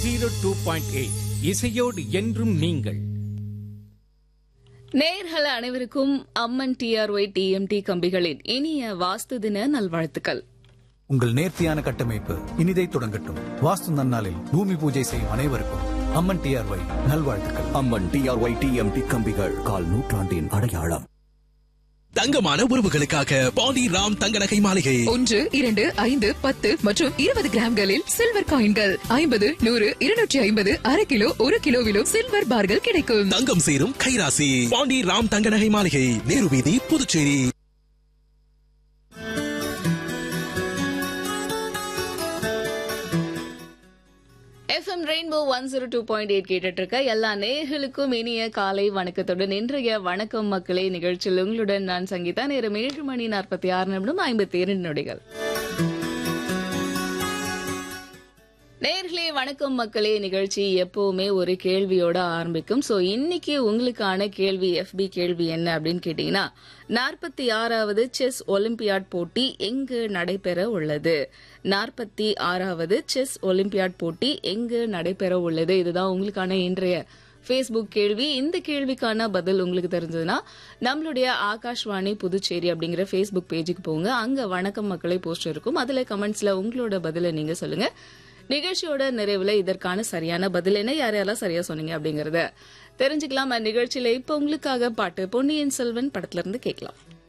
zero two point eight இசையோடு என்றும் நீங்கள் நேயர்கள் அனைவருக்கும் அம்மன் டிஆர்ஒய் டிஎம்டி கம்பிகளின் இனிய வாஸ்து தின நல்வாழ்த்துக்கள் உங்கள் நேர்த்தியான கட்டமைப்பு இனிதை தொடங்கட்டும் வாஸ்து நன்னாளில் பூமி பூஜை செய்யும் அனைவருக்கும் அம்மன் டிஆர்ஒய் நல்வாழ்த்துக்கள் அம்மன் டிஆர்ஒய் டிஎம்டி கம்பிகள் கால் நூற்றாண்டின் அடையாளம் தங்கமான உறவுகளுக்காக பாண்டி ராம் தங்க நகை மாளிகை ஒன்று இரண்டு ஐந்து பத்து மற்றும் இருபது கிராம்களில் சில்வர் காயின்கள் ஐம்பது நூறு இருநூற்றி ஐம்பது அரை கிலோ ஒரு கிலோவிலும் சில்வர் பார்கள் கிடைக்கும் தங்கம் சேரும் கைராசி பாண்டி ராம் தங்க நகை மாளிகை நேரு வீதி Puducherry FM rainbow one zero two point eight கேட்டுட்டு இருக்க எல்லா நேயர்களுக்கும் இனிய காலை வணக்கத்துடன் இன்றைய வணக்கம் மக்களே நிகழ்ச்சியில் உங்களுடன் நான் சங்கீதா நேரம் ஏழு மணி நாற்பத்தி ஆறு நிமிடம் ஐம்பத்தி இரண்டு நொடிகள் நேர்களே வணக்கம் மக்களே நிகழ்ச்சி எப்பவுமே ஒரு கேள்வியோட ஆரம்பிக்கும் சோ இன்னைக்கு உங்களுக்கான கேள்வி எஃபி கேள்வி என்ன அப்படின்னு கேட்டீங்கன்னா நாற்பத்தி ஆறாவது செஸ் ஒலிம்பியாட் போட்டி எங்கு நடைபெற உள்ளது நாற்பத்தி ஆறாவது செஸ் ஒலிம்பியாட் போட்டி எங்கு நடைபெற உள்ளது இதுதான் உங்களுக்கான இன்றைய ஃபேஸ்புக் கேள்வி இந்த கேள்விக்கான பதில் உங்களுக்கு தெரிஞ்சதுன்னா நம்மளுடைய ஆகாஷ்வாணி புதுச்சேரி அப்படிங்கிற ஃபேஸ்புக் பேஜுக்கு போங்க அங்க வணக்கம் மக்களை போஸ்ட் இருக்கும் அதுல கமெண்ட்ஸ்ல உங்களோட பதிலை நீங்க சொல்லுங்க நிகழ்ச்சியோட நிறைவுல இதற்கான சரியான பதில் என்ன யார் யாரெல்லாம் சரியா சொன்னீங்க அப்படிங்கறத தெரிஞ்சுக்கலாம் நிகழ்ச்சியில இப்ப உங்களுக்காக பாட்டு பொன்னியின் செல்வன் படத்துல இருந்து கேட்கலாம்